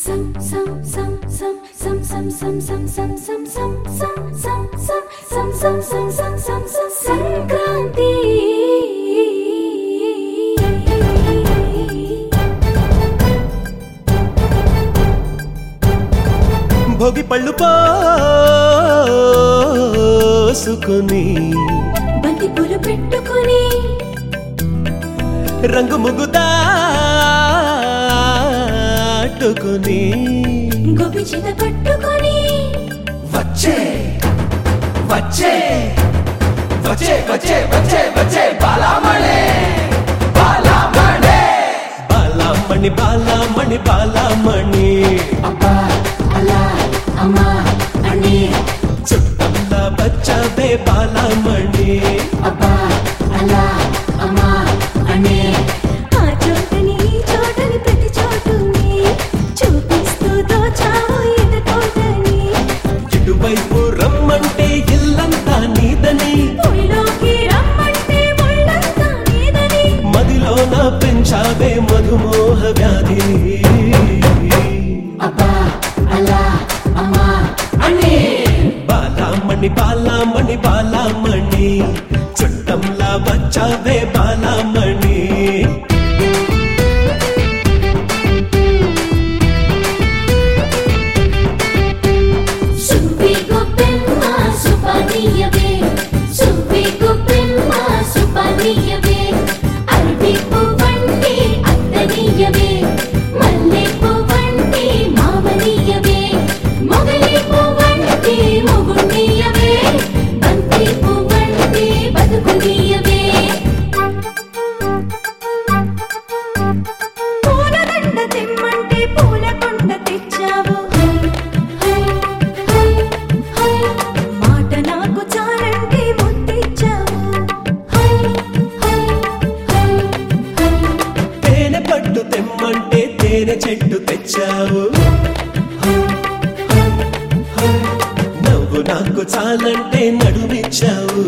Some, some, some, some, some, some, some, some, some, some, some, some, some, some, some, some, some, some, some, some, Sankranti Bhogi పళ్ళు పోసుకుని బంతి పూలు పెట్టుకొని రంగు ముగ్గు దాటుకుని గోపి చేత పట్టుకొని వచ్చే వచ్చే వచ్చే వచ్చే వచ్చే వచ్చే బాలామణి బాలామణి బాలామణి బాలామణి బాలామణి అబ్బా అలా అమ్మా అని చుట్టంలా బచ్చావే బాలామణి అబ్బా అలా అమ్మా అని ఆ చోటని ఈ చోటని ప్రతి చోటుని చూపిస్తూ దోచావు ఎదుటోటని ఇటువైపు రమ్మంటే ఇల్లంతా నీదని ఒళ్ళోకి రమ్మంటే ఒళ్ళంతా నీదని మదిలోన పెంచావే మధుమోహ వ్యాధి అబ్బా అలా అమ్మా అని బాలామణి బాలామణి బాలామణి చుట్టంలా వచ్చావే బాలామణి సువ్వి గొప్పెమ్మ సుపనీయవే సువ్వి గొప్పెమ్మ సుపనీయవే అరవి పువ్వంటి అత్తనీయవే మల్లె పువ్వంటి మామనీయవే మొగలి పువ్వంటి మొగుండీయవే బంతి పువ్వంటి బతుకునీయవే పూలదండ తెమ్మంటే పూల కొండ తెచ్చావు మాట నాకు చాలంటే ముద్దిచ్చావు తేనె పట్టు తెమ్మంటే తేనె చెట్టు తెచ్చావు నవ్వు నాకు చాలంటే నడుమిచ్చావు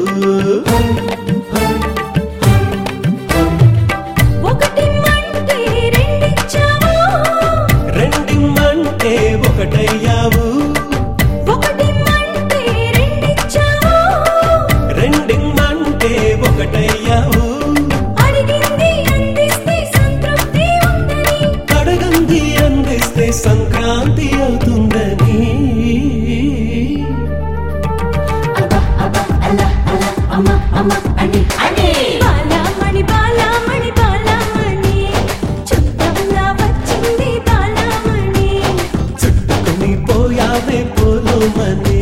ఒకటి మంటే రెండిచ్చావు రెండిమ్మంటే ఒకటయ్యావు ఒకటి మంటే రెండిచ్చావు రెండిమ్మంటే ఒకటయ్యావు అడిగింది అందిస్తే సంతృప్తి ఉందని అడగంది అందిస్తే సంక్రాంతి అవుతుందని అబ్బా అబ్బా అలా అలా అమ్మా అమ్మా అని అని బాలామణి బాలామణి బాలామణి చుట్టంలా వచ్చింది బాలామణి చుట్టుకుని పోయావే పోలోమని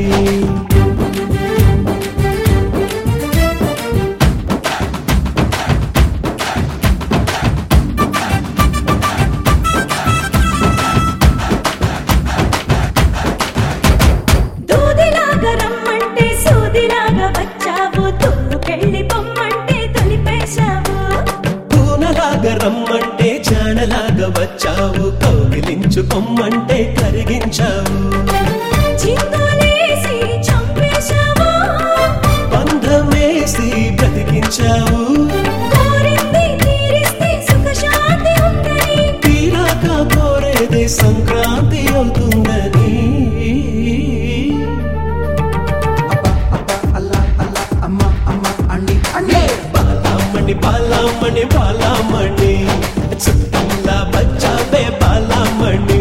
దూదిలాగా రమ్మంటే సూదిలాగా వచ్చావు తుమ్ముకెళ్ళి పొమ్మంటే తొలిపేశావు పూనలాగా రమ్మంటే చాణలాగా వచ్చావు కౌగిలించుకొమ్మంటే కరిగించావు చిందులేసి చంపేశావు బంధమేసి బ్రతికించావు కోరింది తీరిస్తే సుఖశాంతి ఉందని తీరాక కోరేదే సంక్రాంతి అవుతుందని అలా అలా అమ్మా అమ్మా అని అని బాలామణి బాలామణి బాలామణి చుట్టంలా బచ్చావే బాలామణి